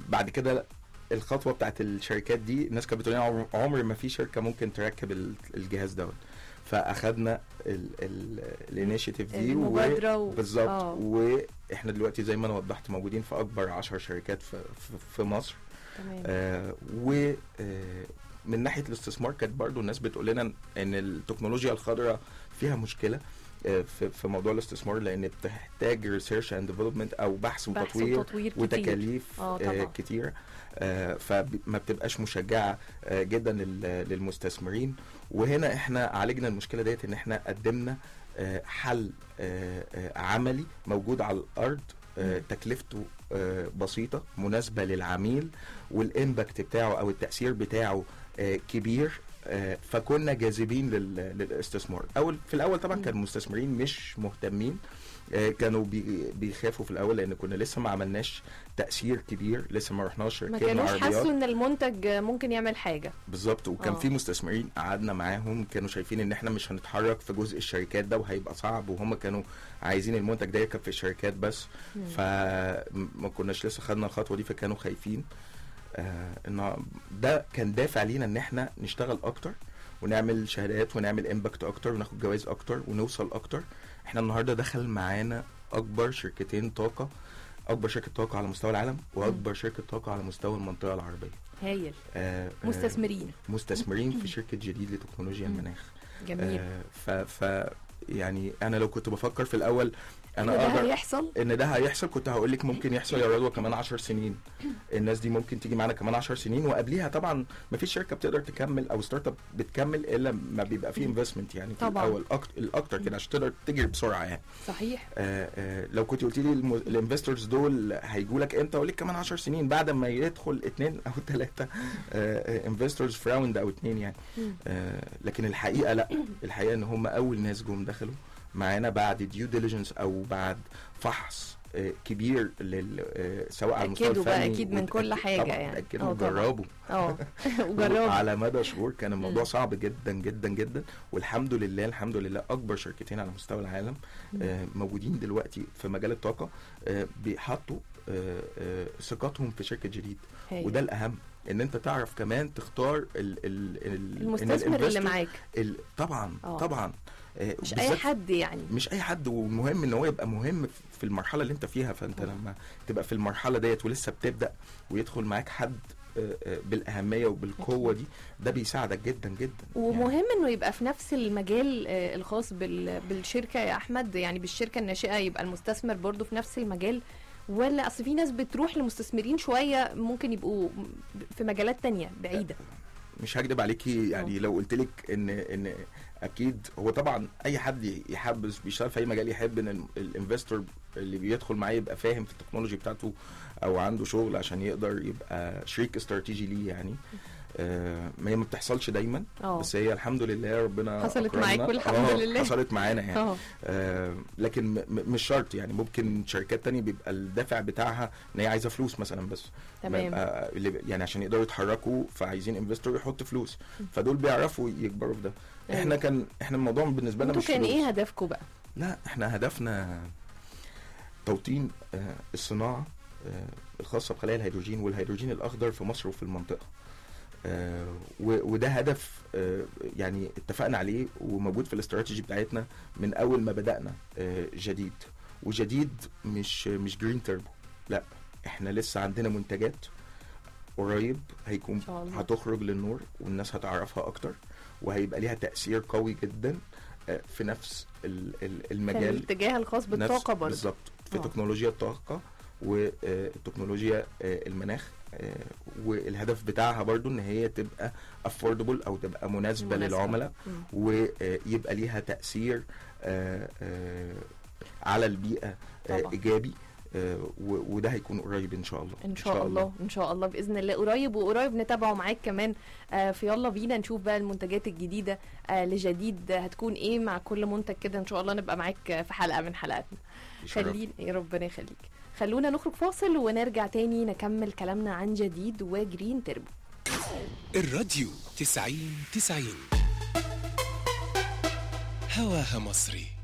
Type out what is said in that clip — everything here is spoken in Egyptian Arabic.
بعد كده الخطوه بتاعت الشركات دي الناس كانت بتقول لنا عمر- عمر ما في شركه ممكن تركب ال- الجهاز دوت فاخدنا الانيشيتيف دي و- المبادرة و- بالظبط آه. واحنا دلوقتي زي ما انا وضحت موجودين في اكبر 10 شركات في, في, في مصر تمام آه و آه من ناحيه الاستثمار كانت برضو الناس بتقول لنا ان التكنولوجيا الخضراء فيها مشكله آه، في في موضوع الاستثمار لان بتحتاج ريسيرش اند ديفلوبمنت او بحث بحث وتطوير وتطوير كتير وتكاليف آه، آه طبعاً. كتير آه فما بتبقاش مشجعه آه جدا لل- للمستثمرين وهنا احنا عالجنا المشكله ديت ان احنا قدمنا آه حل آه آه عملي موجود على الارض آه تكلفته آه بسيطه مناسبه للعميل والامباكت بتاعه او التاثير بتاعه آه كبير آه، فكنا جاذبين لل- للاستثمار اول في الاول طبعا مم. كان المستثمرين مش مهتمين آه، كانوا بي- بيخافوا في الاول لان كنا لسه ما عملناش تاثير كبير لسه ما رحناش ما ركبنا كانوش عربيات حاسوا ان المنتج ممكن يعمل حاجه بالظبط وكان آه. في مستثمرين قعدنا معاهم كانوا شايفين ان احنا مش هنتحرك في جزء الشركات ده وهيبقى صعب وهم كانوا عايزين المنتج ده يركب في الشركات بس مم. فما كناش لسه خدنا الخطوه دي فكانوا خايفين آه ان ده كان دافع لينا ان احنا نشتغل اكتر ونعمل شهادات ونعمل امباكت اكتر وناخد جوائز اكتر ونوصل اكتر احنا النهارده دخل معانا اكبر شركتين طاقه اكبر شركه طاقه على مستوى العالم واكبر شركه طاقه على مستوى المنطقه العربيه هايل آه آه، مستثمرين مستثمرين في شركه جديد لتكنولوجيا مم. المناخ جميل آه ف, ف يعني انا لو كنت بفكر في الاول انا ده اقدر هيحصل ان ده هيحصل كنت هقول لك ممكن يحصل يا رضوى كمان 10 سنين الناس دي ممكن تيجي معانا كمان 10 سنين وقبليها طبعا ما فيش شركه بتقدر تكمل او ستارت اب بتكمل الا ما بيبقى فيه انفستمنت يعني في طبعاً. الاول أكتر الاكتر كده عشان تقدر تجري بسرعه يعني صحيح آه آه لو كنت قلت لي الانفستورز دول هيجوا لك امتى اقول لك كمان 10 سنين بعد ما يدخل اثنين او ثلاثه انفستورز في راوند او اثنين يعني مم. آه لكن الحقيقه لا الحقيقه ان هم اول ناس جم دخلوا معانا بعد ديو ديليجنس او بعد فحص آه، كبير لل آه، سواء على المستوى أكدوا بقى الفني أكيد من كل وتأكد- حاجة طبعاً يعني. تأكدوا آه، طبعاً. وجربوا اه وجربوا على مدى شهور كان الموضوع مم. صعب جدا جدا جدا والحمد لله الحمد لله اكبر شركتين على مستوى العالم آه، موجودين دلوقتي في مجال الطاقه آه، بيحطوا آه، آه، ثقتهم في شركه جديد هايل. وده الاهم ان انت تعرف كمان تختار ال ال ال إن المستثمر اللي الinvestor- معاك ال- طبعا آه. طبعا آه، مش اي بالذات حد يعني مش اي حد والمهم ان هو يبقى مهم في المرحله اللي انت فيها فانت طبعا. لما تبقى في المرحله ديت ولسه بتبدا ويدخل معاك حد آه، آه، بالاهميه وبالقوه دي ده بيساعدك جدا جدا يعني ومهم انه يبقى في نفس المجال آه، الخاص بال- بالشركه يا احمد يعني بالشركه الناشئه يبقى المستثمر برضو في نفس المجال ولا اصل في ناس بتروح لمستثمرين شويه ممكن يبقوا في مجالات تانية بعيده مش هكدب عليكي يعني آه. لو قلت لك ان ان اكيد هو طبعا اي حد يحبذ بيشتغل في اي مجال يحب ان الانفستور اللي بيدخل معاه يبقى فاهم في التكنولوجي بتاعته او عنده شغل عشان يقدر يبقى شريك استراتيجي ليه يعني آه ما هي ما بتحصلش دايما اه بس هي الحمد لله ربنا حصلت أكرمنا. معاك والحمد آه، لله. حصلت معانا يعني اه آه لكن م- م- مش شرط يعني ممكن شركات تانية بيبقى الدافع بتاعها ان هي عايزه فلوس مثلا بس تمام بيبقى اللي- يعني عشان يقدروا يتحركوا فعايزين انفستور يحط فلوس فدول بيعرفوا يكبروا في ده أيوة. احنا كان احنا الموضوع بالنسبه لنا انتوا مش كان فلوس. ايه هدفكم بقى لا احنا هدفنا توطين آه، الصناعه آه، الخاصه بخلايا الهيدروجين والهيدروجين الاخضر في مصر وفي المنطقه آه، و- وده هدف آه، يعني اتفقنا عليه وموجود في الاستراتيجي بتاعتنا من اول ما بدانا آه، جديد وجديد مش مش جرين تيربو لا احنا لسه عندنا منتجات قريب هيكون ان شاء الله هتخرج للنور والناس هتعرفها اكتر وهيبقى ليها تاثير قوي جدا آه، في نفس ال- ال- كان المجال الاتجاه الخاص نفس- بالطاقه برضه بالظبط في آه. تكنولوجيا الطاقه وتكنولوجيا المناخ آه، والهدف بتاعها برضو ان هي تبقى افوردبل او تبقى مناسبه مناسبة. للعملاء مم. ويبقى ليها تاثير آه، آه، على البيئه آه، طبعا. ايجابي آه، و- وده هيكون قريب ان شاء الله ان شاء الله ان شاء الله باذن الله قريب وقريب نتابعه معاك كمان آه في يلا بينا نشوف بقى المنتجات الجديده آه لجديد هتكون ايه مع كل منتج كده ان شاء الله نبقى معاك آه، في حلقه من حلقاتنا يشرف. خلينا يا ربنا يخليك خلونا نخرج فاصل ونرجع تاني نكمل كلامنا عن جديد وجرين تربو الراديو تسعين تسعين هواها مصري